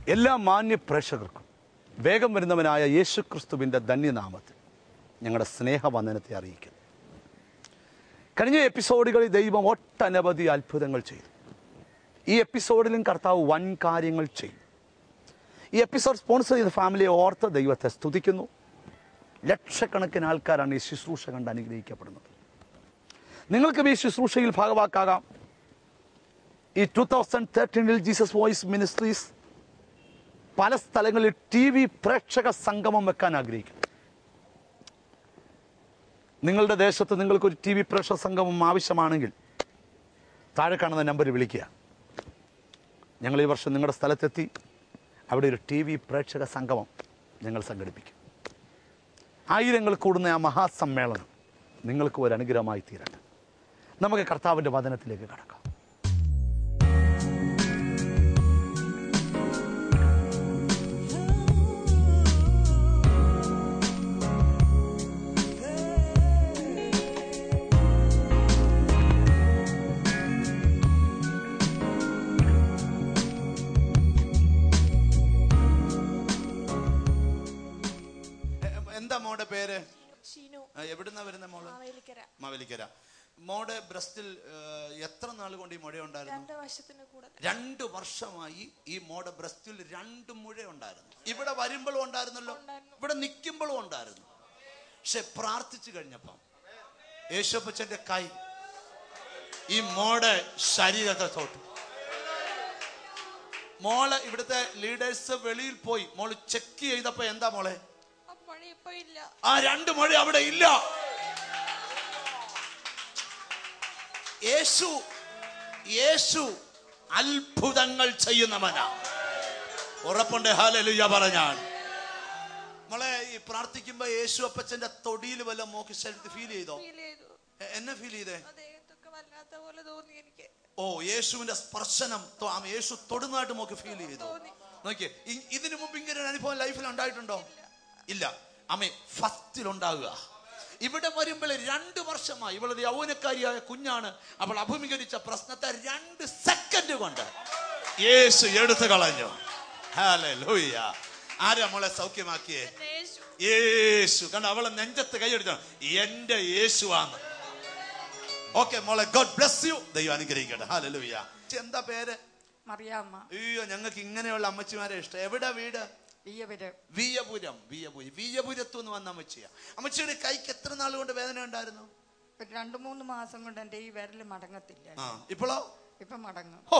എല്ലാ മാന്യ പ്രേക്ഷകർക്കും വേഗം വരുന്നവനായ യേശു ക്രിസ്തുവിൻ്റെ ധന്യനാമത്തിൽ ഞങ്ങളുടെ സ്നേഹവന്ദനത്തെ അറിയിക്കുന്നു കഴിഞ്ഞ എപ്പിസോഡുകളിൽ ദൈവം ഒട്ടനവധി അത്ഭുതങ്ങൾ ചെയ്തു ഈ എപ്പിസോഡിലും കർത്താവ് വൻ കാര്യങ്ങൾ ചെയ്യും ഈ എപ്പിസോഡ് സ്പോൺസർ ചെയ്ത ഫാമിലിയെ ഓർത്ത് ദൈവത്തെ സ്തുതിക്കുന്നു ലക്ഷക്കണക്കിന് ആൾക്കാരാണ് ഈ ശുശ്രൂഷ കണ്ട് അനുഗ്രഹിക്കപ്പെടുന്നത് നിങ്ങൾക്കും ഈ ശുശ്രൂഷയിൽ ഭാഗവാക്കാകാം ഈ ടൂ തൗസൻഡ് തേർട്ടീനിൽ ജീസസ് വോയിസ് മിനിസ്ട്രീസ് പല സ്ഥലങ്ങളിൽ ടി വി പ്രേക്ഷക സംഗമം വെക്കാൻ ആഗ്രഹിക്കുന്നു നിങ്ങളുടെ ദേശത്ത് നിങ്ങൾക്കൊരു ടി വി പ്രേക്ഷക സംഗമം ആവശ്യമാണെങ്കിൽ താഴെ കാണുന്ന നമ്പറിൽ വിളിക്കുക ഞങ്ങൾ ഈ വർഷം നിങ്ങളുടെ സ്ഥലത്തെത്തി അവിടെ ഒരു ടി വി പ്രേക്ഷക സംഗമം ഞങ്ങൾ സംഘടിപ്പിക്കും ആയിരങ്ങൾ കൂടുന്ന ആ മഹാസമ്മേളനം നിങ്ങൾക്ക് ഒരു അനുഗ്രഹമായി തീരട്ടെ നമുക്ക് കർത്താവിൻ്റെ വചനത്തിലേക്ക് കടക്കാം എന്താ മോടെ പേര് ഷീനു എവിടുന്ന വരുന്ന മോള് മാവേലിക്കര മാവേലിക്കര മോടെ ബ്രസ്റ്റിൽ എത്ര നാൾ കൊണ്ട് ഈ മുഴ ഉണ്ടായിരുന്നു രണ്ട് വർഷത്തിന് കൂടുതൽ രണ്ട് വർഷമായി ഈ മോടെ ബ്രസ്റ്റിൽ രണ്ട് മുഴ ഉണ്ടായിരുന്നു ഇവിടെ വരുമ്പോഴും ഉണ്ടായിരുന്നല്ലോ ഉണ്ടായിരുന്നു. ഇവിടെ നിൽക്കുമ്പോഴും ഉണ്ടായിരുന്നു പക്ഷെ പ്രാർത്ഥിച്ചു കഴിഞ്ഞപ്പം യേശുപ്പച്ചന്റെ കൈ ഈ മോടെ ശരീരത്തെ തൊട്ടു മോള് ഇവിടുത്തെ ലീഡേഴ്സ് വെളിയിൽ പോയി മോള് ചെക്ക് ചെയ്തപ്പോ എന്താ മോളെ ആ മഴ ഇപ്പൊ ഇല്ല ആ രണ്ട് മഴ അവിടെ ഇല്ല യേശു യേശു അത്ഭുതങ്ങൾ ചെയ്യുന്നവനാ ഉറപ്പുണ്ട് ഹാലലുയ്യ പറഞ്ഞാൽ മോളെ ഈ പ്രാർത്ഥിക്കുമ്പോ യേശു അപ്പച്ചന്റെ തൊടിയിൽ വല്ല മോക്ക് ശരീരത്തിൽ ഫീൽ ചെയ്തോ ഫീൽ ചെയ്തു എ- എന്നെ ഫീൽ ചെയ്തേ അദ്ദേഹത്തൊക്കെ വല്ലാത്ത പോലെ തോന്നി എനിക്ക് ഓ യേശുവിന്റെ സ്പർശനം തൊ- ആ യേശു തൊടുന്നതായിട്ട് മോക്ക് ഫീൽ ചെയ്തു തോന്നി. നോക്കിയേ ഇ- ഇതിനു മുമ്പ് ഇങ്ങനെ ഒരു അനുഭവം ലൈഫിൽ ഉണ്ടായിട്ടുണ്ടോ ഇല്ല അമ്മേ ഫസ്റ്റിൽ ഉണ്ടാകുക ഇവിടെ വരുമ്പോൾ രണ്ട് വർഷമായി ഇവളൊരു യൗവനക്കാരിയായ കുഞ്ഞാണ് അവൾ അഭിമുഖീകരിച്ച പ്രശ്നത്തെ രണ്ട് സെക്കൻഡ് കൊണ്ട് യേശു എടുത്തു കളഞ്ഞു ഹല്ലേലൂയ ആരാ മോളെ സൗഖ്യമാക്കിയേ എന്നെ യേശു യേശു കണ്ട അവളെ നെഞ്ചത്ത് കൈയെടുത്താണ് എന്റെ യേശുവാന്ന് ഓക്കെ മോളെ ഗോഡ് ബ്ലസ് യു ദൈവം അനുഗ്രഹിക്കട്ടെ ഹല്ലേലൂയ എന്താ പേര് മറിയാമ്മ അയ്യോ ഞങ്ങൾക്ക് ഇങ്ങനെയുള്ള അമ്മച്ചിമാരെ ഇഷ്ടം എവിടെ വീട് വിയ്യവര് വിയപുരം വിയപുരം വിയപുരത്തു നിന്ന് വന്ന അമ്മച്ചിയാ അമ്മച്ചിയുടെ കൈക്ക് എത്ര നാൾ കൊണ്ട് വേദന ഉണ്ടായിരുന്നു ഒരു രണ്ടു മൂന്ന് മാസം കൊണ്ട് എന്റെ ഈ വിരല് മടങ്ങത്തില്ല ആ ഇപ്പോഴോ ഇപ്പൊ മടങ്ങും ഹോ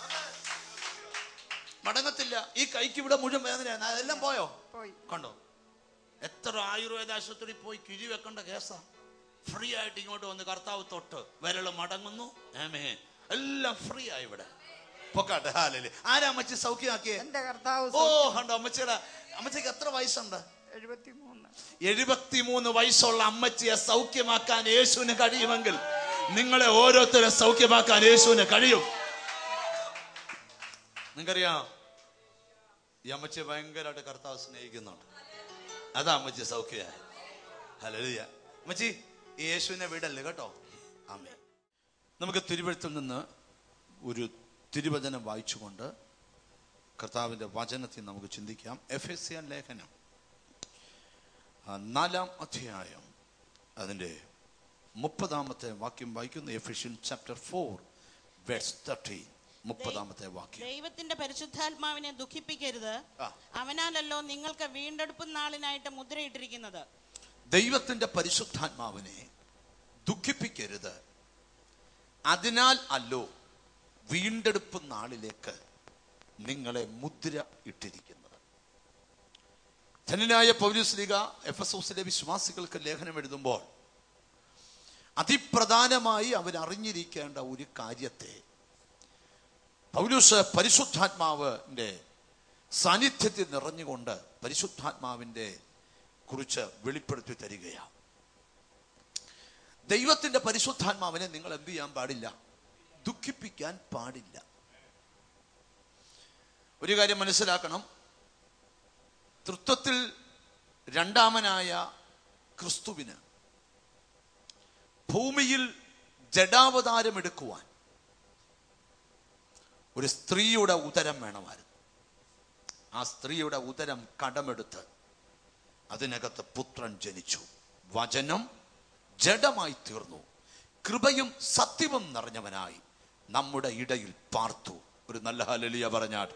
മടങ്ങത്തില്ല ഈ കൈക്ക് ഇവിടെ മുഴുവൻ വേദനയാണ് അതെല്ലാം പോയോ പോയി കണ്ടോ എത്ര ആയുർവേദ ആശുപത്രി പോയി കിഴി വെക്കേണ്ട കേസാ ഫ്രീ ആയിട്ട് ഇങ്ങോട്ട് വന്ന് കർത്താവ് തൊട്ട് വിരല് മടങ്ങുന്നു ആമേ എല്ലാം ഫ്രീ ആയി ഇവിടെ പൊക്കാട്ടെ ഹാലല്ലേ ആരാ അമ്മച്ചി സൗഖ്യമാക്കിയേ എന്റെ കർത്താവ് ഓ കണ്ടോ അമ്മച്ചിയുടെ അമ്മച്ചിക്ക് എത്ര വയസ്സുണ്ട് എഴുപത്തിമൂന്ന് എഴുപത്തിമൂന്ന് വയസ്സുള്ള അമ്മച്ചിയെ സൗഖ്യമാക്കാൻ യേശുവിന് കഴിയുമെങ്കിൽ നിങ്ങളെ ഓരോരുത്തരെ സൗഖ്യമാക്കാൻ യേശുവിന് കഴിയും നിങ്ങൾക്കറിയാം ഈ അമ്മച്ചിയെ ഭയങ്കരമായിട്ട് കർത്താവ് സ്നേഹിക്കുന്നുണ്ട് അതാ അമ്മച്ചി സൗഖ്യമായ ഹലോ അമ്മച്ചി ഈ യേശുവിനെ വിടല്ലേ കേട്ടോ ആമേ നമുക്ക് തിരുവഴുത്തിൽ നിന്ന് ഒരു തിരുവചനം വായിച്ചുകൊണ്ട് കർത്താവിന്റെ വചനത്തിൽ നമുക്ക് ചിന്തിക്കാം എഫ് എസ് സി ലേഖനം ആ, നാലാം അധ്യായം അതിൻ്റെ മുപ്പതാമത്തെ വാക്യം വായിക്കുന്നു Ephesian chapter four verse thirty മുപ്പതാമത്തെ വാക്യം ദൈവത്തിന്റെ പരിശുദ്ധാത്മാവിനെ ദുഃഖിപ്പിക്കരുത് ആ. അവനാലല്ലോ നിങ്ങൾക്ക് വീണ്ടെടുപ്പ് നാളിനായിട്ട് മുദ്രയിട്ടിരിക്കുന്നത് ദൈവത്തിന്റെ പരിശുദ്ധാത്മാവിനെ ദുഃഖിപ്പിക്കരുത് അതിനാൽ അല്ലോ വീണ്ടെടുപ്പ് നാളിലേക്ക് നിങ്ങളെ മുദ്ര ഇട്ടിരിക്കുന്നത് ധനനായ പൗരസ്ലിക എഫ് എസ് ഓസിലെ വിശ്വാസികൾക്ക് ലേഖനം എഴുതുമ്പോൾ അതിപ്രധാനമായി അവരറിഞ്ഞിരിക്കേണ്ട ഒരു കാര്യത്തെ പൗലൂസ് പരിശുദ്ധാത്മാവിന്റെ സാന്നിധ്യത്തിൽ നിറഞ്ഞുകൊണ്ട് പരിശുദ്ധാത്മാവിന്റെ കുറിച്ച് വെളിപ്പെടുത്തി തരികയാണ് ദൈവത്തിന്റെ പരിശുദ്ധാത്മാവിനെ നിങ്ങൾ എന്ത് ചെയ്യാൻ പാടില്ല ദുഃഖിപ്പിക്കാൻ പാടില്ല ഒരു കാര്യം മനസ്സിലാക്കണം തൃത്വത്തിൽ രണ്ടാമനായ ക്രിസ്തുവിന് ഭൂമിയിൽ ജഡാവതാരമെടുക്കുവാൻ ഒരു സ്ത്രീയുടെ ഉദരം വേണമായിരുന്നു ആ സ്ത്രീയുടെ ഉദരം കടമെടുത്ത് അതിനകത്ത് പുത്രൻ ജനിച്ചു വചനം ജഡമായി തീർന്നു കൃപയും സത്യവും നിറഞ്ഞവനായി നമ്മുടെ ഇടയിൽ പാർത്തു ഒരു നല്ല ഹലലിയ പറഞ്ഞാൽ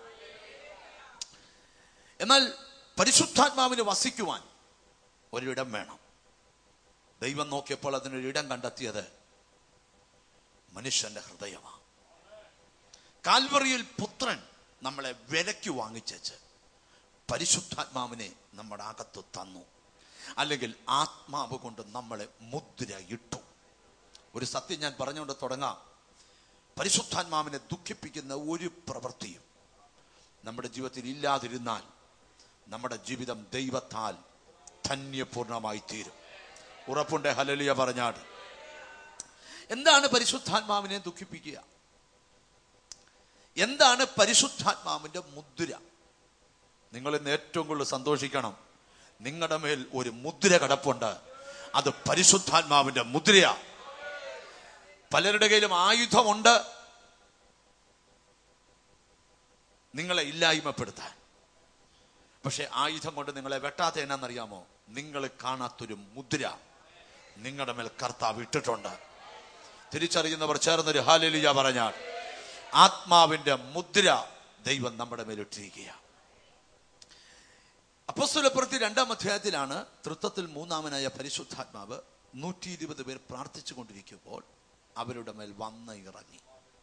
എന്നാൽ പരിശുദ്ധാത്മാവിന് വസിക്കുവാൻ ഒരിടം വേണം ദൈവം നോക്കിയപ്പോൾ അതിനൊരു ഇടം കണ്ടെത്തിയത് മനുഷ്യന്റെ ഹൃദയമാണ് കാൽവറിയിൽ പുത്രൻ നമ്മളെ വിലയ്ക്ക് വാങ്ങിച്ചേച്ച് പരിശുദ്ധാത്മാവിനെ നമ്മുടെ അകത്ത് തന്നു അല്ലെങ്കിൽ ആത്മാവ് കൊണ്ട് നമ്മളെ മുദ്ര ഇട്ടു ഒരു സത്യം ഞാൻ പറഞ്ഞുകൊണ്ട് തുടങ്ങാം പരിശുദ്ധാത്മാവിനെ ദുഃഖിപ്പിക്കുന്ന ഒരു പ്രവൃത്തിയും നമ്മുടെ ജീവിതത്തിൽ ഇല്ലാതിരുന്നാൽ നമ്മുടെ ജീവിതം ദൈവത്താൽ ധന്യപൂർണമായി തീരും ഉറപ്പുണ്ട് ഹലലിയ പറഞ്ഞാട് എന്താണ് പരിശുദ്ധാത്മാവിനെ ദുഃഖിപ്പിക്കുക എന്താണ് പരിശുദ്ധാത്മാവിന്റെ മുദ്ര നിങ്ങൾ ഇന്ന് ഏറ്റവും കൂടുതൽ സന്തോഷിക്കണം നിങ്ങളുടെ മേൽ ഒരു മുദ്ര കിടപ്പുണ്ട് അത് പരിശുദ്ധാത്മാവിന്റെ മുദ്രയാ പലരുടെ കയ്യിലും ആയുധമുണ്ട് നിങ്ങളെ ഇല്ലായ്മപ്പെടുത്താൻ പക്ഷെ ആയുധം കൊണ്ട് നിങ്ങളെ വെട്ടാത്ത എന്നാന്നറിയാമോ നിങ്ങൾ കാണാത്തൊരു മുദ്ര നിങ്ങളുടെ മേൽ കർത്താവ് ഇട്ടിട്ടുണ്ട് തിരിച്ചറിയുന്നവർ ചേർന്നൊരു ഹാലലിയ പറഞ്ഞാൽ ആത്മാവിന്റെ മുദ്ര ദൈവം നമ്മുടെ മേൽ ഇട്ടിരിക്കുക അപ്പസ്തുലപ്പുറത്തി രണ്ടാം അധ്യായത്തിലാണ് തൃത്വത്തിൽ മൂന്നാമനായ പരിശുദ്ധാത്മാവ് നൂറ്റി ഇരുപത് പേർ പ്രാർത്ഥിച്ചു കൊണ്ടിരിക്കുമ്പോൾ അവരുടെ മേൽ വന്ന് ഇറങ്ങി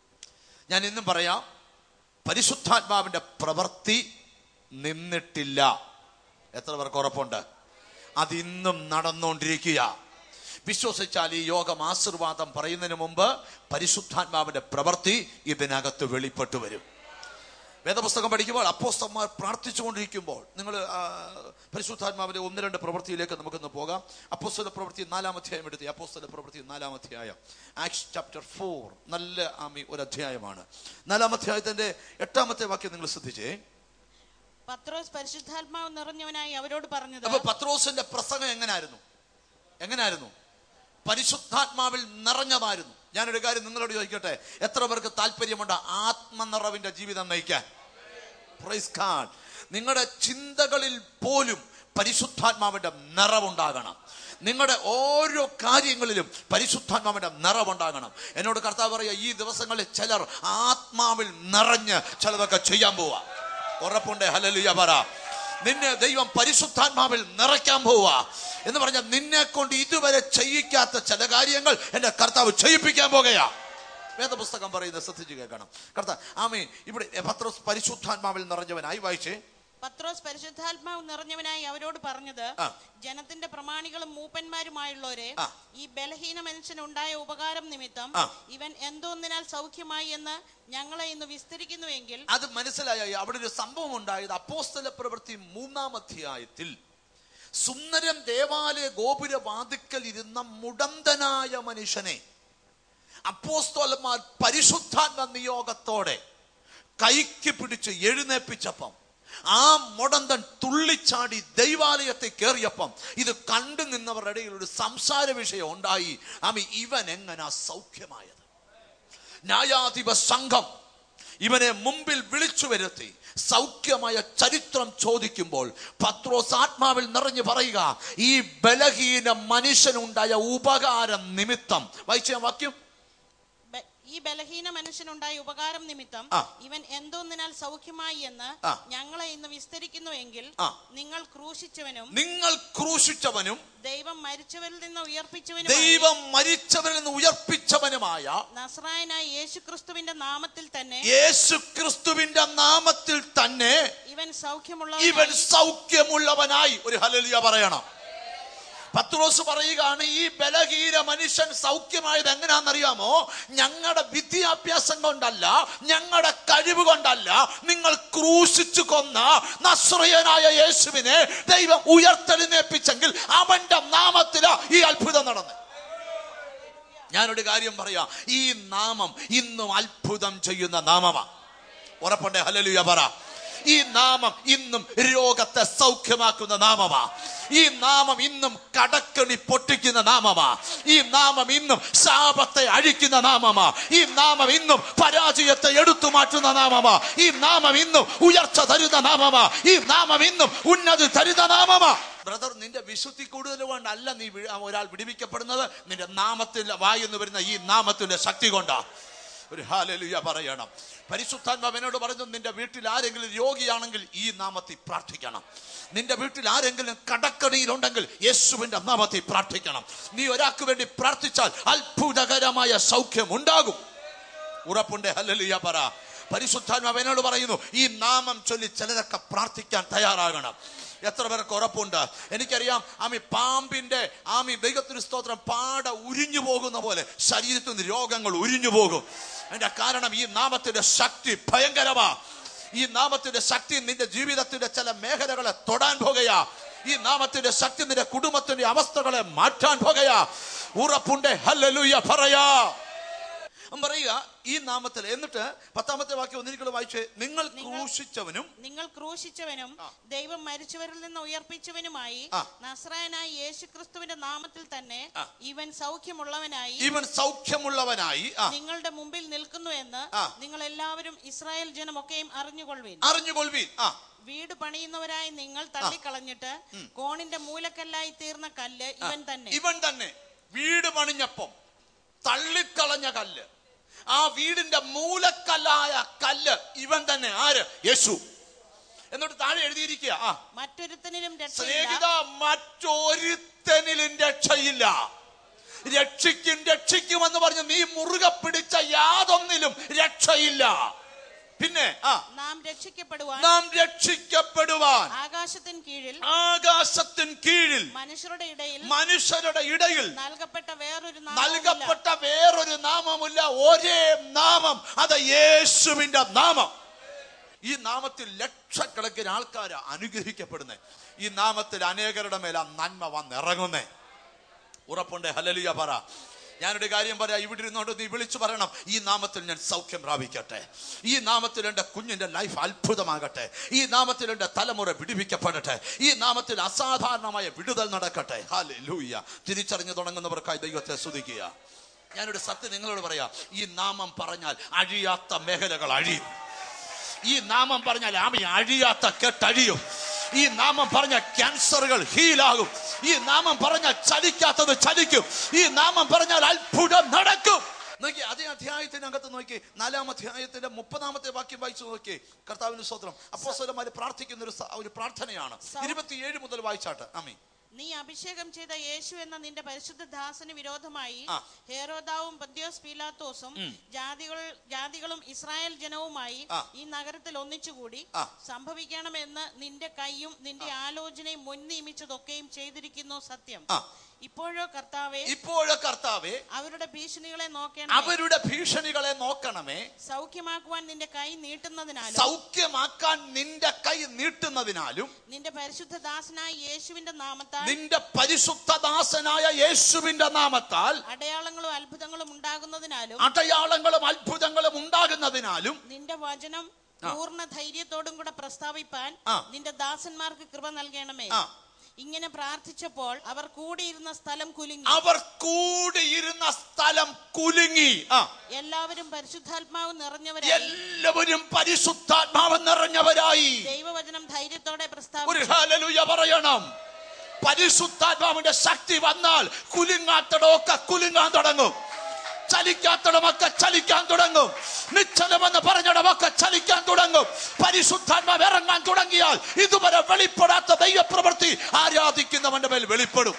ഞാൻ ഇന്നും പറയാം പരിശുദ്ധാത്മാവിന്റെ പ്രവൃത്തി നിന്നിട്ടില്ല എത്ര പേർക്ക് ഉറപ്പുണ്ട് അതിന്നും നടന്നുകൊണ്ടിരിക്കുക വിശ്വസിച്ചാൽ ഈ യോഗം ആശീർവാദം പറയുന്നതിന് മുമ്പ് പരിശുദ്ധാത്മാവിന്റെ പ്രവൃത്തി ഇതിനകത്ത് വെളിപ്പെട്ടു വരും വേദപുസ്തകം പഠിക്കുമ്പോൾ അപ്പോസ്തന്മാർ പ്രാർത്ഥിച്ചുകൊണ്ടിരിക്കുമ്പോൾ നിങ്ങൾ പരിശുദ്ധാത്മാവിന്റെ ഒന്ന് രണ്ട് പ്രവൃത്തിയിലേക്ക് നമുക്കൊന്ന് പോകാം അപ്പോസ്തല പ്രവൃത്തി നാലാം അധ്യായം എടുത്ത് അപ്പോസ്തല പ്രവൃത്തി നാലാം അധ്യായം ആക്സ് ചാപ്റ്റർ ഫോർ നല്ല ആമി ഒരു അധ്യായമാണ് നാലാം അധ്യായത്തിന്റെ എട്ടാമത്തെ വാക്യം നിങ്ങൾ ശ്രദ്ധിച്ചേ പത്രോസ് പരിശുദ്ധാത്മാവ് നിറഞ്ഞവനായി അവരോട് പറഞ്ഞത് അപ്പൊ പത്രോസിന്റെ പ്രസംഗം എങ്ങനായിരുന്നു എങ്ങനായിരുന്നു പരിശുദ്ധാത്മാവിൽ നിറഞ്ഞതായിരുന്നു ഞാനൊരു കാര്യം നിങ്ങളോട് ചോദിക്കട്ടെ എത്ര പേർക്ക് താല്പര്യമുണ്ട് ആത്മനിറവിന്റെ ജീവിതം നയിക്കാൻ പ്രൈസ് ഗാഡ് നിങ്ങളുടെ ചിന്തകളിൽ പോലും പരിശുദ്ധാത്മാവിന്റെ നിറവുണ്ടാകണം നിങ്ങളുടെ ഓരോ കാര്യങ്ങളിലും പരിശുദ്ധാത്മാവിന്റെ നിറവുണ്ടാകണം എന്നോട് കർത്താവ് പറയുക ഈ ദിവസങ്ങളിൽ ചിലർ ആത്മാവിൽ നിറഞ്ഞ് ചിലതൊക്കെ ചെയ്യാൻ പോവാ ഉറപ്പുണ്ട് ഹലലുയ പറ നിന്നെ ദൈവം പരിശുദ്ധാത്മാവിൽ നിറയ്ക്കാൻ പോവുക എന്ന് പറഞ്ഞാൽ നിന്നെ കൊണ്ട് ഇതുവരെ ചെയ്യിക്കാത്ത ചില കാര്യങ്ങൾ എന്റെ കർത്താവ് ചെയ്യിപ്പിക്കാൻ പോകുകയാ വേദപുസ്തകം പറയുന്നത് ശ്രദ്ധിച്ചു കേൾക്കണം കർത്താവ് ആമേ ഇവിടെ പത്രോസ് പരിശുദ്ധാത്മാവിൽ നിറഞ്ഞവനായി വായിച്ചേ പത്രോസ് പരിശുദ്ധാത്മാവ് നിറഞ്ഞവനായി അവരോട് പറഞ്ഞത് ആ. ജനത്തിന്റെ പ്രമാണികളും മൂപ്പന്മാരുമായുള്ളവരെ ആ. ഈ ബലഹീന മനുഷ്യനുണ്ടായ ഉപകാരം നിമിത്തം ആ. ഇവൻ എന്തോന്നിനാൽ സൗഖ്യമായി എന്ന് ഞങ്ങളെ ഇന്ന് വിസ്തരിക്കുന്നുവെങ്കിൽ അത് മനസ്സിലായ അവിടെ ഒരു സംഭവം ഉണ്ടായത് അപ്പോസ്തല പ്രവൃത്തി മൂന്നാം അധ്യായത്തിൽ സുന്ദരം ദേവാലയ ഗോപുര വാതിക്കൽ ഇരുന്ന മുടന്തനായ മനുഷ്യനെ അപ്പോസ്തോലന്മാർ പരിശുദ്ധാത്മ നിയോഗത്തോടെ കൈക്ക് പിടിച്ച് എഴുന്നേപ്പിച്ചപ്പം ആ മുടന്തൻ തുള്ളിച്ചാടി ദൈവാലയത്തിൽ കയറിയപ്പം ഇത് കണ്ടു നിന്നവരുടെ ഇടയിൽ ഒരു സംസാര വിഷയം ഉണ്ടായി ആമി ഇവൻ എങ്ങനാ സൗഖ്യമായത് ന്യായാധിപ സംഘം ഇവനെ മുമ്പിൽ വിളിച്ചു വരുത്തി സൗഖ്യമായ ചരിത്രം ചോദിക്കുമ്പോൾ പത്രോസ് ആത്മാവിൽ നിറഞ്ഞു പറയുക ഈ ബലഹീന മനുഷ്യനുണ്ടായ ഉപകാരം നിമിത്തം വായിച്ച വാക്യം ബ- ഈ ബലഹീന മനുഷ്യനുണ്ടായ ഉപകാരം നിമിത്തം ആ. ഇവൻ എന്തോന്നിനാൽ സൗഖ്യമായി എന്ന് ആ. ഞങ്ങളെ ഇന്ന് വിസ്തരിക്കുന്നുവെങ്കിൽ ആ. നിങ്ങൾ ക്രൂശിച്ചവനും നിങ്ങൾ ക്രൂശിച്ചവനും ദൈവം മരിച്ചവരിൽ നിന്ന് ഉയർപ്പിച്ചവനും ദൈവം മരിച്ചവരിൽ നിന്ന് ഉയർപ്പിച്ചവനുമായ നസ്രായനായ യേശുക്രിസ്തുവിന്റെ നാമത്തിൽ തന്നെ യേശു ക്രിസ്തുവിന്റെ നാമത്തിൽ തന്നെ ഇവൻ സൗഖ്യമുള്ള ഇവൻ സൗഖ്യമുള്ളവനായി ഒരു ഹലലിയ പറയണം പത്രോസ് പറയുകയാണ് ഈ ബലഹീന മനുഷ്യൻ സൗഖ്യമായത് എങ്ങനെയാണെന്നറിയാമോ ഞങ്ങളുടെ വിദ്യാഭ്യാസം കൊണ്ടല്ല ഞങ്ങളുടെ കഴിവ് കൊണ്ടല്ല നിങ്ങൾ ക്രൂശിച്ചു കൊന്ന നസ്രയനായ യേശുവിനെ ദൈവം ഉയർത്തെഴുന്നേപ്പിച്ചെങ്കിൽ അവന്റെ നാമത്തിലാ ഈ അത്ഭുതം നടന്നത് ഞാനൊരു കാര്യം പറയാം ഈ നാമം ഇന്നും അത്ഭുതം ചെയ്യുന്ന നാമമാണ് ഉറപ്പുണ്ടേ ഹലലുയ പറ ഈ നാമം ഇന്നും രോഗത്തെ സൗഖ്യമാക്കുന്ന നാമമാ ഈ നാമം ഇന്നും കടക്കണി പൊട്ടിക്കുന്ന നാമമാ ഈ നാമം ഇന്നും ശാപത്തെ അഴിക്കുന്ന നാമമാ ഈ നാമം ഇന്നും പരാജയത്തെ എടുത്തു മാറ്റുന്ന നാമമാ ഈ നാമം ഇന്നും ഉയർച്ച തരുന്ന നാമമാ ഈ നാമം ഇന്നും ഉന്നതി തരുന്ന നാമമാ ബ്രദർ നിന്റെ വിശുദ്ധി കൂടുതൽ കൊണ്ടല്ല നീ വി- ഒരാൾ വിടിവിക്കപ്പെടുന്നത് നിന്റെ നാമത്തിൽ വായെന്ന് വരുന്ന ഈ നാമത്തിന്റെ ശക്തി കൊണ്ടാ ഒരു ഹാലലുയ പറയണം പരിശുദ്ധാത്മാവ് എന്നോട് പറഞ്ഞു നിന്റെ വീട്ടിൽ ആരെങ്കിലും രോഗിയാണെങ്കിൽ ഈ നാമത്തിൽ പ്രാർത്ഥിക്കണം നിന്റെ വീട്ടിൽ ആരെങ്കിലും കടക്കണിയിലുണ്ടെങ്കിൽ യേശുവിന്റെ നാമത്തിൽ പ്രാർത്ഥിക്കണം നീ ഒരാൾക്ക് വേണ്ടി പ്രാർത്ഥിച്ചാൽ അത്ഭുതകരമായ സൗഖ്യം ഉണ്ടാകും ഉറപ്പുണ്ട് ഹല്ലേലൂയ പറ പരിശുദ്ധാത്മാവ് എന്നോട് പറയുന്നു ഈ നാമം ചൊല്ലി ചിലരൊക്കെ പ്രാർത്ഥിക്കാൻ തയ്യാറാകണം എത്ര പേർക്ക് ഉറപ്പുണ്ട് എനിക്കറിയാം ആമി പാമ്പിന്റെ ആമി ദൈവത്തിന് സ്തോത്രം പാട ഉരിഞ്ഞു പോകുന്ന പോലെ ശരീരത്തിൽ നിന്ന് രോഗങ്ങൾ ഉരിഞ്ഞു പോകും അതിന്റെ കാരണം ഈ നാമത്തിന്റെ ശക്തി ഭയങ്കരമാ ഈ നാമത്തിന്റെ ശക്തി നിന്റെ ജീവിതത്തിന്റെ ചില മേഖലകളെ തൊടാൻ പോകുകയാ ഈ നാമത്തിന്റെ ശക്തി നിന്റെ കുടുംബത്തിന്റെ അവസ്ഥകളെ മാറ്റാൻ പോകുകയാ ഉറപ്പുണ്ട് ഹല്ലേലൂയ പറയാ അവൻ പറയുക ഈ നാമത്തിൽ എന്നിട്ട് പത്താമത്തെ വാക്യം ഒന്നിരിക്കലും വായിച്ച് നിങ്ങൾ ക്രൂശിച്ചവനും നിങ്ങൾ ക്രൂശിച്ചവനും ദൈവം മരിച്ചവരിൽ നിന്ന് ഉയർപ്പിച്ചവനുമായി ആ. നസ്രായനായ യേശു ക്രിസ്തുവിന്റെ നാമത്തിൽ തന്നെ ആ. ഇവൻ സൗഖ്യമുള്ളവനായി ഇവൻ സൗഖ്യമുള്ളവനായി ആ, നിങ്ങളുടെ മുമ്പിൽ നിൽക്കുന്നു എന്ന് ആ. നിങ്ങൾ എല്ലാവരും ഇസ്രായേൽ ജനമൊക്കെയും അറിഞ്ഞുകൊള്ളുവിൻ അറിഞ്ഞുകൊള്ളുവീൻ ആ വീട് പണിയുന്നവരായി നിങ്ങൾ തള്ളിക്കളഞ്ഞിട്ട് കോണിന്റെ മൂലക്കല്ലായി തീർന്ന കല്ല് ഇവൻ തന്നെ ഇവൻ തന്നെ വീട് പണിഞ്ഞപ്പം തള്ളിക്കളഞ്ഞ കല്ല് ആ വീടിന്റെ മൂലക്കല്ലായ കല്ല് ഇവൻ തന്നെ ആര് യേശു എന്നിട്ട് താഴെ എഴുതിയിരിക്കുക ആ മറ്റൊരുത്തനിലും സ്നേഹിത രക്ഷയില്ല മറ്റൊരുത്തനിലും രക്ഷയില്ല രക്ഷിക്കും രക്ഷിക്കുമെന്ന് പറഞ്ഞ് നീ മുറുകെ പിടിച്ച യാതൊന്നിലും രക്ഷയില്ല പിന്നെ ആ നാം രക്ഷിക്കപ്പെടുവാൻ നാം രക്ഷിക്കപ്പെടുവാൻ ആകാശത്തിന് കീഴിൽ ആകാശത്തിൻ കീഴിൽ മനുഷ്യരുടെ ഇടയിൽ മനുഷ്യരുടെ ഇടയിൽ നൽകപ്പെട്ട വേറൊരു നാമവുമില്ല. നൽകപ്പെട്ട വേറൊരു നാമമില്ല ഒരേ നാമം അത് യേശുവിന്റെ നാമം ഈ നാമത്തിൽ ലക്ഷക്കണക്കിന് ആൾക്കാർ അനുഗ്രഹിക്കപ്പെടുന്നേ ഈ നാമത്തിൽ അനേകരുടെ മേൽ ആ നന്മ വന്നിറങ്ങുന്നേ ഉറപ്പുണ്ട് ഹലലിയ പറ ഞാനൊരു കാര്യം പറയാം ഇവിടെ ഇരുന്നോണ്ട് നീ വിളിച്ചു പറയണം ഈ നാമത്തിൽ ഞാൻ സൗഖ്യം പ്രാപിക്കട്ടെ ഈ നാമത്തിൽ എൻ്റെ കുഞ്ഞിന്റെ ലൈഫ് അത്ഭുതമാകട്ടെ ഈ നാമത്തിൽ എൻ്റെ തലമുറ വിടുവിക്കപ്പെടട്ടെ ഈ നാമത്തിൽ അസാധാരണമായ വിടുതൽ നടക്കട്ടെ ഹാലൂയ്യ തിരിച്ചറിഞ്ഞു തുടങ്ങുന്നവർക്കായി ദൈവത്തെ സ്തുതിക്കുക ഞാനൊരു സത്യം നിങ്ങളോട് പറയാം ഈ നാമം പറഞ്ഞാൽ അഴിയാത്ത മേഖലകൾ അഴിയും ഈ നാമം പറഞ്ഞാൽ ആമി അഴിയാത്ത കെട്ടഴിയും ഈ നാമം പറഞ്ഞ ക്യാൻസറുകൾ ഹീലാകും ഈ നാമം പറഞ്ഞാൽ ചലിക്കാത്തത് ചലിക്കും ഈ നാമം പറഞ്ഞാൽ അത്ഭുതം നടക്കും നോക്കി അതേ അധ്യായത്തിനകത്ത് നോക്കി നാലാം അധ്യായത്തിന്റെ മുപ്പതാമത്തെ വാക്യം വായിച്ചു നോക്കി കർത്താവിന് സ്വത്രം അപ്പോസ്വലന്മാര് പ്രാർത്ഥിക്കുന്ന ഒരു സ- ഒരു പ്രാർത്ഥനയാണ് ഇരുപത്തിയേഴ് മുതൽ വായിച്ചാട്ട് ആമി നീ അഭിഷേകം ചെയ്ത യേശു എന്ന നിന്റെ പരിശുദ്ധ ദാസന് വിരോധമായി ആ. ഹേരോദാവും പന്തിയോസ് പീലാത്തോസും ജാതികൾ ജാതികളും ഇസ്രായേൽ ജനവുമായി ആ. ഈ നഗരത്തിൽ ഒന്നിച്ചുകൂടി ആ. സംഭവിക്കണമെന്ന് നിന്റെ കൈയും നിന്റെ ആലോചനയും മുൻ നിയമിച്ചതൊക്കെയും ചെയ്തിരിക്കുന്നു സത്യം ആ. ഇപ്പോഴോ കർത്താവെ ഇപ്പോഴെ കർത്താവെ അവരുടെ ഭീഷണികളെ നോക്കണം അവരുടെ ഭീഷണികളെ നോക്കണമേ സൗഖ്യമാക്കുവാൻ നിന്റെ കൈ നീട്ടുന്നതിനാലും സൗഖ്യമാക്കാൻ നിന്റെ കൈ നീട്ടുന്നതിനാലും നിന്റെ പരിശുദ്ധ ദാസനായ യേശുവിന്റെ നാമത്താൽ നിന്റെ പരിശുദ്ധദാസനായ യേശുവിന്റെ നാമത്താൽ അടയാളങ്ങളും അത്ഭുതങ്ങളും ഉണ്ടാകുന്നതിനാലും അടയാളങ്ങളും അത്ഭുതങ്ങളും ഉണ്ടാകുന്നതിനാലും നിന്റെ വചനം പൂർണ്ണ ധൈര്യത്തോടും കൂടെ പ്രസ്താവിപ്പാൻ ആ. നിന്റെ ദാസന്മാർക്ക് കൃപ നൽകണമേ ആ. ഇങ്ങനെ പ്രാർത്ഥിച്ചപ്പോൾ അവർ കൂടിയിരുന്ന സ്ഥലം കുലുങ്ങി അവർ കൂടിയിരുന്ന സ്ഥലം കുലുങ്ങി ആ എല്ലാവരും പരിശുദ്ധാത്മാവ് നിറഞ്ഞവരായി എല്ലാവരും പരിശുദ്ധാത്മാവ് നിറഞ്ഞവരായി ദൈവവചനം ധൈര്യത്തോടെ ഒരു പ്രസ്താവിച്ചു ഹല്ലേലൂയ പറയണം പരിശുദ്ധാത്മാവിന്റെ ശക്തി വന്നാൽ കുലുങ്ങാത്തടമൊക്കെ കുലുങ്ങാൻ തുടങ്ങും ചലിക്കാത്തടമൊക്കെ ചലിക്കാൻ തുടങ്ങും നിശ്ചലമെന്ന് പറഞ്ഞിടമൊക്കെ ചലിക്കാൻ തുടങ്ങും പരിശുദ്ധാത്മാവ് ഇറങ്ങാൻ തുടങ്ങിയാൽ ഇതുവരെ വെളിപ്പെടാത്ത ദൈവപ്രവൃത്തി ആരാധിക്കുന്നവന്റെ മേൽ വെളിപ്പെടും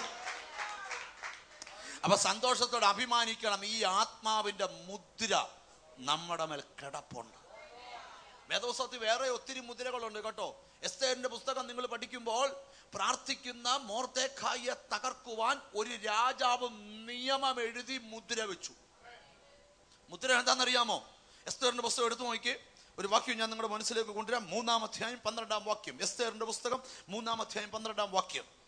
അപ്പൊ സന്തോഷത്തോടെ അഭിമാനിക്കണം ഈ ആത്മാവിന്റെ മുദ്ര നമ്മുടെ മേൽ കിടപ്പുണ്ട് വേദപുസ്തകത്തിൽ വേറെ ഒത്തിരി മുദ്രകളുണ്ട് കേട്ടോ എസ്തേറിന്റെ പുസ്തകം നിങ്ങൾ പഠിക്കുമ്പോൾ പ്രാർത്ഥിക്കുന്ന മോർത്തേഖായിയെ തകർക്കുവാൻ ഒരു രാജാവ് നിയമം എഴുതി മുദ്ര വെച്ചു മുദ്ര എന്താണെന്നറിയാമോ എസ്തേറിന്റെ പുസ്തകം എടുത്തു നോക്കി ഒരു വാക്യം ഞാൻ നിങ്ങളുടെ മനസ്സിലേക്ക് കൊണ്ടുവരാം മൂന്നാം അധ്യായം പന്ത്രണ്ടാം വാക്യം എസ്തേറിന്റെ പുസ്തകം മൂന്നാം അധ്യായം പന്ത്രണ്ടാം വാക്യം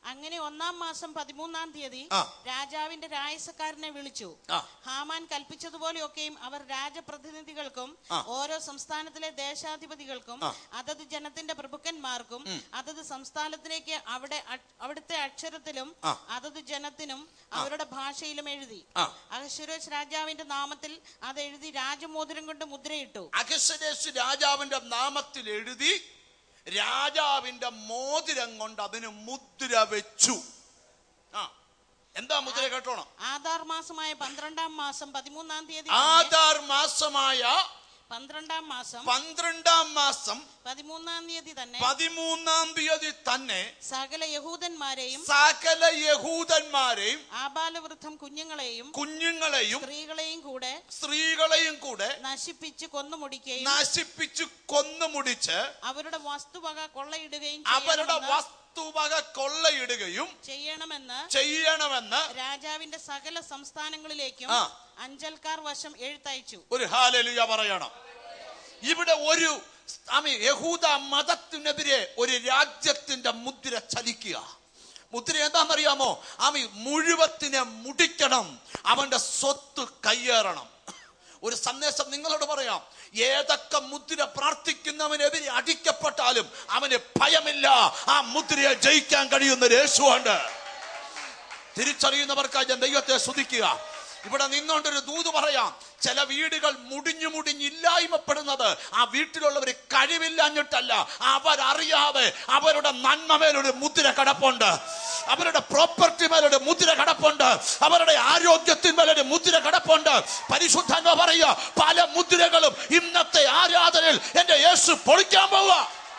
അങ്ങനെ ഒന്നാം മാസം പതിമൂന്നാം തീയതി ആ. രാജാവിന്റെ രായസക്കാരനെ വിളിച്ചു ആ. ഹാമാൻ കൽപ്പിച്ചതുപോലെയൊക്കെയും അവർ രാജപ്രതിനിധികൾക്കും ആ. ഓരോ സംസ്ഥാനത്തിലെ ദേശാധിപതികൾക്കും ആ. അതത് ജനത്തിന്റെ പ്രഭുക്കന്മാർക്കും അതത് സംസ്ഥാനത്തിലേക്ക് അവിടെ അ- അവിടുത്തെ അക്ഷരത്തിലും ആ. അതത് ജനത്തിനും അവരുടെ ഭാഷയിലും എഴുതി ആ. അഹശ്വരോശ് രാജാവിന്റെ നാമത്തിൽ അത് എഴുതി രാജമോതിരം കൊണ്ട് മുദ്രയിട്ടു അഖശരേഷ് രാജാവിന്റെ നാമത്തിൽ എഴുതി രാജാവിന്റെ മോതിരം കൊണ്ട് അതിന് മുദ്ര വെച്ചു ആ എന്താ മുദ്ര കേട്ടോണം ആധാർ മാസമായ പന്ത്രണ്ടാം മാസം പതിമൂന്നാം തീയതി തന്നെ- ആധാർ മാസമായ പന്ത്രണ്ടാം മാസം പന്ത്രണ്ടാം മാസം പതിമൂന്നാം തീയതി തന്നെ പതിമൂന്നാം തീയതി തന്നെ സകല യഹൂദന്മാരെയും സകല യഹൂദന്മാരെയും ആബാലവൃദ്ധം കുഞ്ഞുങ്ങളെയും കുഞ്ഞുങ്ങളെയും സ്ത്രീകളെയും കൂടെ സ്ത്രീകളെയും കൂടെ നശിപ്പിച്ച് കൊന്നുമുടിക്കുകയും നശിപ്പിച്ചു കൊന്നുമുടിച്ച് അവരുടെ വസ്തുവക കൊള്ളയിടുകയും അവരുടെ ചെയ്യണമെന്ന് വസ്തുവക കൊള്ളയിടുകയും ചെയ്യണമെന്ന് ചെയ്യണമെന്ന് രാജാവിന്റെ സകല സംസ്ഥാനങ്ങളിലേക്കും ആ. അഞ്ചൽക്കാർ വശം എഴുത്തയച്ചു ഒരു ഹാലലുയ പറയണം ഇവിടെ ഒരു ആമി യഹൂദ മതത്തിനെതിരെ ഒരു രാജ്യത്തിന്റെ മുദ്ര ചലിക്കുക മുദ്ര എന്താണെന്നറിയാമോ ആമി മുഴുവത്തിനെ മുടിക്കണം അവന്റെ സ്വത്ത് കയ്യേറണം ഒരു സന്ദേശം നിങ്ങളോട് പറയാം ഏതൊക്കെ മുദ്ര പ്രാർത്ഥിക്കുന്നവനെതിരെ അടിക്കപ്പെട്ടാലും അവന് ഭയമില്ല ആ മുദ്രയെ ജയിക്കാൻ കഴിയുന്ന ഒരു യേശുവുണ്ട് തിരിച്ചറിയുന്നവർക്കായി ഞാൻ ദൈവത്തെ സ്തുതിക്കുക ഇവിടെ നിന്നുകൊണ്ടൊരു ദൂത് പറയാം ചില വീടുകൾ മുടിഞ്ഞു മുടിഞ്ഞില്ലായ്മപ്പെടുന്നത് ആ വീട്ടിലുള്ളവർ കഴിവില്ലാഞ്ഞിട്ടല്ല അവരറിയാതെ അവരുടെ നന്മ മേലൊരു മുദ്ര കടപ്പുണ്ട് അവരുടെ പ്രോപ്പർട്ടി മേലൊരു മുദ്ര കടപ്പുണ്ട് അവരുടെ ആരോഗ്യത്തിന്മേലൊരു മുദ്ര കടപ്പുണ്ട് പരിശുദ്ധന്മ പറയുക പല മുദ്രകളും ഇന്നത്തെ ആരാധനയിൽ എന്റെ യേശു പൊളിക്കാൻ പോവുക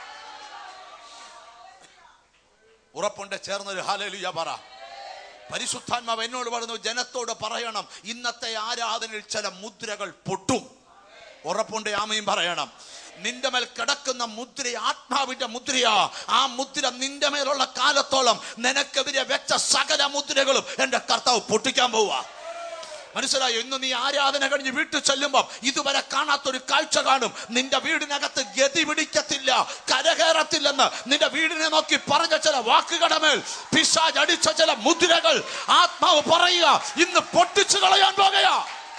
ഉറപ്പുണ്ട് ചേർന്നൊരു ഹാലലുയ പറ പരിശുദ്ധാത്മാവ് എന്നോട് പറഞ്ഞു ജനത്തോട് പറയണം ഇന്നത്തെ ആരാധനയിൽ ചില മുദ്രകൾ പൊട്ടും ഉറപ്പുണ്ട് ആമയും പറയണം നിന്റെ മേൽ കിടക്കുന്ന മുദ്ര ആത്മാവിന്റെ മുദ്രയാ ആ മുദ്ര നിന്റെ മേലുള്ള കാലത്തോളം നിനക്കെതിരെ വെച്ച സകല മുദ്രകളും എന്റെ കർത്താവ് പൊട്ടിക്കാൻ പോവുക മനസ്സിലായോ ഇന്ന് നീ ആരാധന കഴിഞ്ഞ് വീട്ടിൽ ചെല്ലുമ്പോൾ ഇതുവരെ കാണാത്തൊരു കാഴ്ച കാണും നിന്റെ വീടിനകത്ത് ഗതി പിടിക്കത്തില്ല കരകയറത്തില്ലെന്ന് നിന്റെ വീടിനെ നോക്കി പറഞ്ഞ ചില വാക്കുകളുടെ മേൽ പിശാജ് അടിച്ച ചില മുദ്രകൾ ആത്മാവ് പറയുക ഇന്ന് പൊട്ടിച്ചു കളയാൻ പോകുകയാ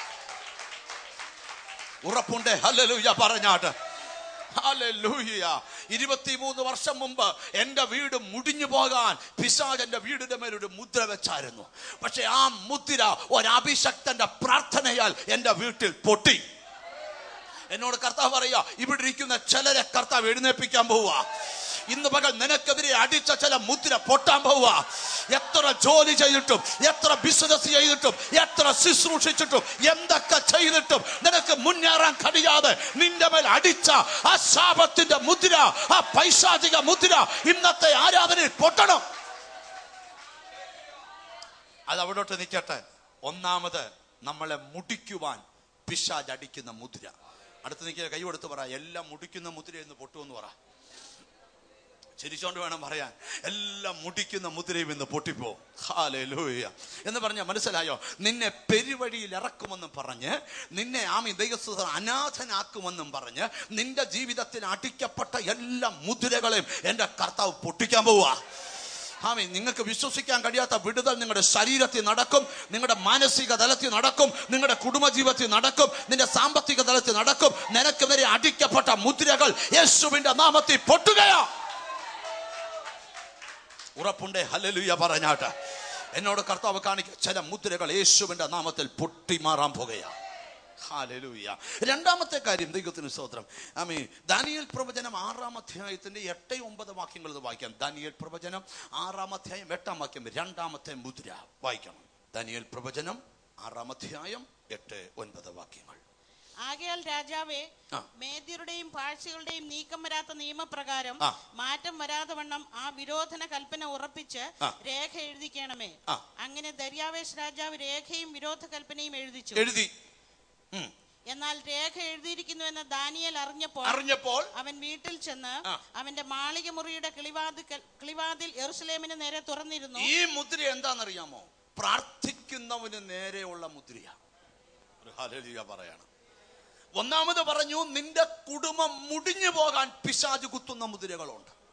ഉറപ്പുണ്ട് ഹല്ലേലൂയ പറഞ്ഞാട്ട് ഹല്ലേലൂയ ഇരുപത്തിമൂന്ന് വർഷം മുമ്പ് എന്റെ വീട് മുടിഞ്ഞു പോകാൻ പിശാജ് എന്റെ വീടിന്റെ മേലൊരു മുദ്ര വെച്ചായിരുന്നു പക്ഷെ ആ മുദ്ര ഒരഭിഷക്തന്റെ പ്രാർത്ഥനയാൽ എന്റെ വീട്ടിൽ പൊട്ടി എന്നോട് കർത്താവ് പറയാ ഇവിടെ ഇരിക്കുന്ന ചിലരെ കർത്താവ് എഴുന്നേൽപ്പിക്കാൻ പോവുക ഇന്ന് പകൽ നിനക്കെതിരെ അടിച്ച ചില മുദ്ര പൊട്ടാൻ പോവുക എത്ര ജോലി ചെയ്തിട്ടും എത്ര ബിസിനസ് ചെയ്തിട്ടും എത്ര ശുശ്രൂഷിച്ചിട്ടും എന്തൊക്കെ ചെയ്തിട്ടും നിനക്ക് മുന്നേറാൻ കഴിയാതെ നിന്റെ മേൽ അടിച്ച ആ ശാപത്തിന്റെ മുദ്ര ആ പൈശാചിക മുദ്ര ഇന്നത്തെ ആരാധനയിൽ പൊട്ടണം അത് അവിടോട്ട് നിൽക്കട്ടെ ഒന്നാമത് നമ്മളെ മുടിക്കുവാൻ പിശാജ് അടിക്കുന്ന മുദ്ര അടുത്ത് നിൽക്കുക കൈ കൊടുത്ത് പറ എല്ലാം മുടിക്കുന്ന മുദ്ര എന്ന് പൊട്ടുമെന്ന് പറ ചിരിച്ചോണ്ട് വേണം പറയാൻ എല്ലാം മുടിക്കുന്ന മുദ്രയും ഇന്ന് പൊട്ടിപ്പോ ഹാലൂയ എന്ന് പറഞ്ഞ മനസ്സിലായോ നിന്നെ പെരുവഴിയിൽ ഇറക്കുമെന്നും പറഞ്ഞ് നിന്നെ ആമി ദൈവസുധ അനാഥനാക്കുമെന്നും പറഞ്ഞ് നിന്റെ ജീവിതത്തിൽ അടിക്കപ്പെട്ട എല്ലാ മുദ്രകളെയും എന്റെ കർത്താവ് പൊട്ടിക്കാൻ പോവുക ആമി നിങ്ങൾക്ക് വിശ്വസിക്കാൻ കഴിയാത്ത വിടുതൽ നിങ്ങളുടെ ശരീരത്തിൽ നടക്കും നിങ്ങളുടെ മാനസിക തലത്തിൽ നടക്കും നിങ്ങളുടെ കുടുംബജീവിതത്തിൽ നടക്കും നിന്റെ സാമ്പത്തിക തലത്തിൽ നടക്കും നിനക്കെതിരെ അടിക്കപ്പെട്ട മുദ്രകൾ യേശുവിന്റെ നാമത്തിൽ പൊട്ടുകയാ ഉറപ്പുണ്ടേ ഹല്ലേലൂയ പറഞ്ഞാട്ട് എന്നോട് കർത്താവ് കാണിക്കുക ചില മുദ്രകൾ യേശുവിന്റെ നാമത്തിൽ പൊട്ടിമാറാൻ പോകുകയാ ഹാലലൂയ രണ്ടാമത്തെ കാര്യം ദൈവത്തിന് സ്തോത്രം ആമീ ദാനിയൽ പ്രവചനം ആറാം അധ്യായത്തിന്റെ എട്ട് ഒമ്പത് വാക്യങ്ങൾ ഇത് വായിക്കാം ദാനിയൽ പ്രവചനം ആറാം അധ്യായം എട്ടാം വാക്യം രണ്ടാമത്തെ മുദ്ര വായിക്കണം ദാനിയൽ പ്രവചനം ആറാം അധ്യായം എട്ട് ഒൻപത് വാക്യങ്ങൾ ആകയാൽ രാജാവേ ആ. മേദ്യരുടെയും പാഴ്ചകളുടെയും നീക്കം വരാത്ത നിയമപ്രകാരം ആ. മാറ്റം വരാതെ വണ്ണം ആ വിരോധന കൽപ്പന ഉറപ്പിച്ച് ആ. രേഖ എഴുതിക്കണമേ ആ. അങ്ങനെ ദര്യാവേശ് രാജാവ് രേഖയും വിരോധ കൽപ്പനയും എഴുതിച്ചു എഴുതി ഉം. എന്നാൽ രേഖ എഴുതിയിരിക്കുന്നു എന്ന് ദാനിയൽ അറിഞ്ഞപ്പോൾ അറിഞ്ഞപ്പോൾ അവൻ വീട്ടിൽ ചെന്ന് ആ. അവന്റെ മാളിക മുറിയുടെ കിളിവാതിൽ കിളിവാതിൽ എറുസലേമിന് നേരെ തുറന്നിരുന്നു ഈ മുദ്ര എന്താണെന്നറിയാമോ പ്രാർത്ഥിക്കുന്നവന് നേരെയുള്ള മുദ്രയ ഒരു ഹല്ലേലൂയ പറയണം ഒന്നാമത് പറഞ്ഞു നിന്റെ കുടുംബം മുടിഞ്ഞു പോകാൻ പിശാജ് കുത്തുന്ന മുദ്രകളുണ്ട്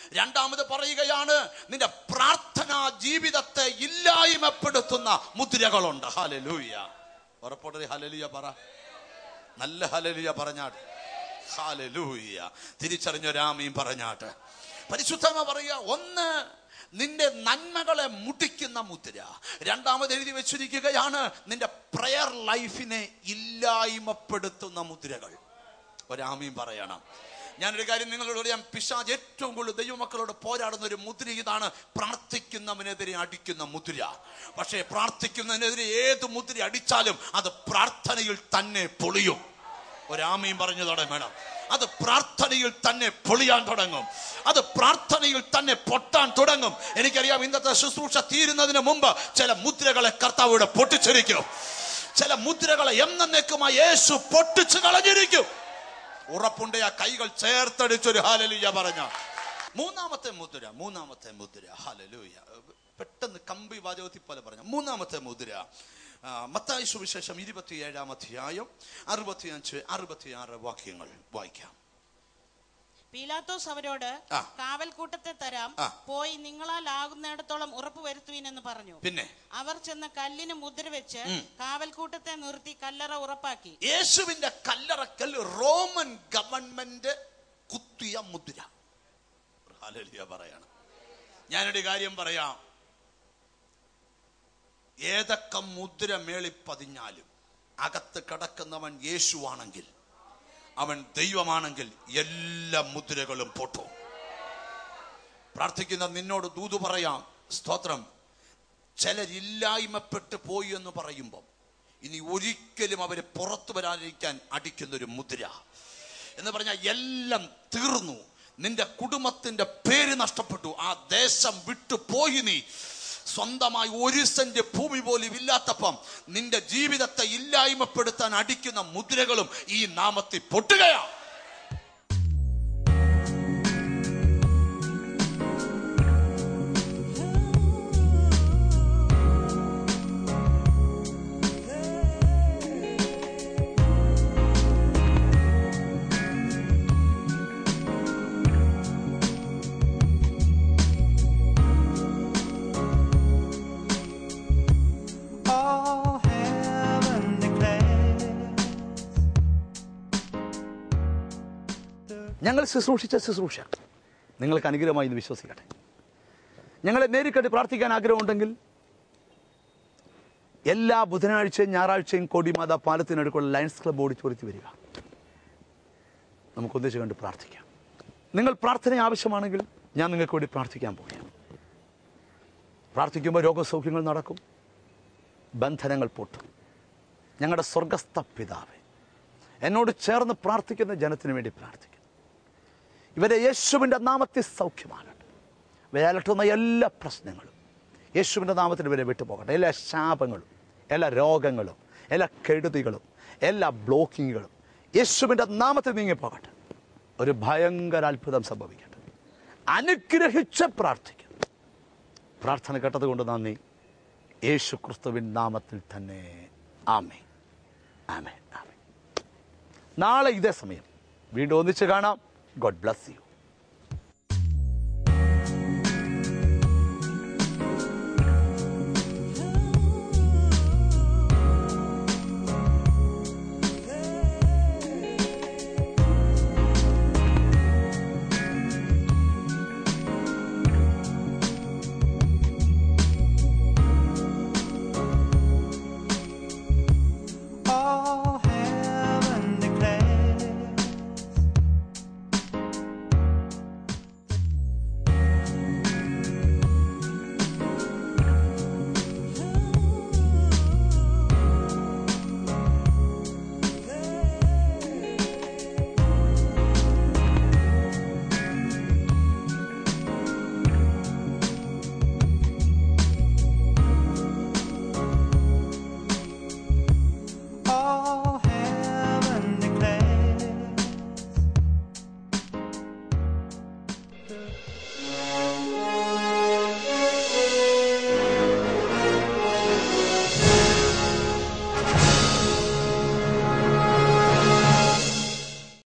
രണ്ടാമത് പറയുകയാണ് നിന്റെ പ്രാർത്ഥനാ ജീവിതത്തെ ഇല്ലായ്മപ്പെടുത്തുന്ന മുദ്രകളുണ്ട് ഹലലൂയ ഉറപ്പോട്ടൊരു ഹലലിയ പറ നല്ല ഹലലിയ പറഞ്ഞാട്ട് ഹാലലൂയ തിരിച്ചറിഞ്ഞൊരാമയും പറഞ്ഞാട്ട് പരിശുദ്ധമ പറയുക ഒന്ന് നിന്റെ നന്മകളെ മുടിക്കുന്ന മുദ്ര രണ്ടാമത് എഴുതി വെച്ചിരിക്കുകയാണ് നിന്റെ പ്രയർ ലൈഫിനെ ഇല്ലായ്മപ്പെടുത്തുന്ന മുദ്രകൾ ഒരാമയും പറയണം ഞാനൊരു കാര്യം നിങ്ങളോട് പറയാം പിശാജ് ഏറ്റവും കൂടുതൽ ദൈവമക്കളോട് പോരാടുന്ന ഒരു മുദ്ര ഇതാണ് പ്രാർത്ഥിക്കുന്നവനെതിരെ അടിക്കുന്ന മുദ്ര പക്ഷേ പ്രാർത്ഥിക്കുന്നതിനെതിരെ ഏത് മുദ്ര അടിച്ചാലും അത് പ്രാർത്ഥനയിൽ തന്നെ പൊളിയും ഒരാമയും പറഞ്ഞു തുടങ്ങണം അത് പ്രാർത്ഥനയിൽ തന്നെ പൊളിയാൻ തുടങ്ങും അത് പ്രാർത്ഥനയിൽ തന്നെ പൊട്ടാൻ തുടങ്ങും എനിക്കറിയാം ഇന്നത്തെ ശുശ്രൂഷ തീരുന്നതിന് മുമ്പ് ചില മുദ്രകളെ കർത്താവിടെ പൊട്ടിച്ചിരിക്കും ചില മുദ്രകളെ എന്നേക്കുമായി യേശു പൊട്ടിച്ചു കളഞ്ഞിരിക്കും ഉറപ്പുണ്ട് ആ കൈകൾ ചേർത്തടിച്ചൊരു ഹാലലുയ പറഞ്ഞ മൂന്നാമത്തെ മുദ്ര മൂന്നാമത്തെ മുദ്ര ഹാലലുയ പെട്ടെന്ന് കമ്പി വാചകത്തിൽ പോലെ പറഞ്ഞ മൂന്നാമത്തെ മുദ്ര ആ, മത്തായി സുവിശേഷം ഇരുപത്തിയേഴാം അധ്യായം അറുപത്തിയഞ്ച് അറുപത്തിയാറ് വാക്യങ്ങൾ വായിക്കാം പീലാത്തോസ് അവരോട് ആ. കാവൽക്കൂട്ടത്തെ തരാം ആ. പോയി നിങ്ങളാൽ ആകുന്നിടത്തോളം ഉറപ്പ് വരുത്തുവിനെന്ന് പറഞ്ഞു പിന്നെ അവർ ചെന്ന് കല്ലിന് മുദ്ര വെച്ച് കാവൽക്കൂട്ടത്തെ നിർത്തി കല്ലറ ഉറപ്പാക്കി യേശുവിന്റെ കല്ലറക്കൽ റോമൻ ഗവൺമെന്റ് കുത്തിയ മുദ്ര ഹാലലുയ പറയണം ഞാനൊരു കാര്യം പറയാം ഏതൊക്കെ മുദ്ര മേളി പതിഞ്ഞാലും അകത്ത് കിടക്കുന്നവൻ യേശുവാണെങ്കിൽ അവൻ ദൈവമാണെങ്കിൽ എല്ലാ മുദ്രകളും പൊട്ടും പ്രാർത്ഥിക്കുന്ന നിന്നോട് ദൂതു പറയാം സ്തോത്രം ചിലരില്ലായ്മപ്പെട്ട് പോയി എന്ന് പറയുമ്പോൾ ഇനി ഒരിക്കലും അവര് പുറത്തു വരാതിരിക്കാൻ അടിക്കുന്നൊരു മുദ്ര എന്ന് പറഞ്ഞാൽ എല്ലാം തീർന്നു നിന്റെ കുടുംബത്തിന്റെ പേര് നഷ്ടപ്പെട്ടു ആ ദേശം വിട്ടു പോയി നീ സ്വന്തമായി ഒരു സെന്റ് ഭൂമി പോലും ഇല്ലാത്തപ്പം നിന്റെ ജീവിതത്തെ ഇല്ലായ്മപ്പെടുത്താൻ അടിക്കുന്ന മുദ്രകളും ഈ നാമത്തിൽ പൊട്ടുകയാണ് all heaven declares. ഞങ്ങൾ ശുശ്രൂഷിച്ച ശുശ്രൂഷ നിങ്ങൾക്ക് അനുഗ്രഹമായി എന്ന് വിശ്വസിക്കട്ടെ ഞങ്ങളെ നേരിട്ട് പ്രാർത്ഥിക്കാൻ ആഗ്രഹമുണ്ടെങ്കിൽ എല്ലാ ബുധനാഴ്ചയും ഞായറാഴ്ചയും കോടിമാത പാലത്തിനടുക്കുള്ള ലയൺസ് ക്ലബ് ഓഡിറ്റോറിയത്തിൽ വരിക നമുക്ക് ഒന്നിച്ച് കണ്ട് പ്രാർത്ഥിക്കാം നിങ്ങൾ പ്രാർത്ഥന ആവശ്യമാണെങ്കിൽ ഞാൻ നിങ്ങൾക്ക് വേണ്ടി പ്രാർത്ഥിക്കാൻ പോവുകയാണ് പ്രാർത്ഥിക്കുമ്പോൾ രോഗസൗഖ്യങ്ങൾ നടക്കും ബന്ധനങ്ങൾ പൊട്ടും ഞങ്ങളുടെ സ്വർഗസ്ഥ പിതാവേ എന്നോട് ചേർന്ന് പ്രാർത്ഥിക്കുന്ന ജനത്തിന് വേണ്ടി പ്രാർത്ഥിക്കുന്നു ഇവരെ യേശുവിൻ്റെ നാമത്തിൽ സൗഖ്യമാകട്ടെ ഇവരെ അലട്ടുന്ന എല്ലാ പ്രശ്നങ്ങളും യേശുവിൻ്റെ നാമത്തിൽ ഇവരെ വിട്ടുപോകട്ടെ എല്ലാ ശാപങ്ങളും എല്ലാ രോഗങ്ങളും എല്ലാ കെടുതികളും എല്ലാ ബ്ലോക്കിങ്ങുകളും യേശുവിൻ്റെ നാമത്തിൽ നീങ്ങിപ്പോകട്ടെ ഒരു ഭയങ്കര അത്ഭുതം സംഭവിക്കട്ടെ അനുഗ്രഹിച്ച് പ്രാർത്ഥിക്കുന്നു പ്രാർത്ഥന കേട്ടത് കൊണ്ട് നന്ദി യേശു ക്രിസ്തുവിൻ നാമത്തിൽ തന്നെ ആമേ ആമേ ആമേ നാളെ ഇതേ സമയം വീണ്ടും ഒന്നിച്ച് കാണാം ഗോഡ് ബ്ലസ് യു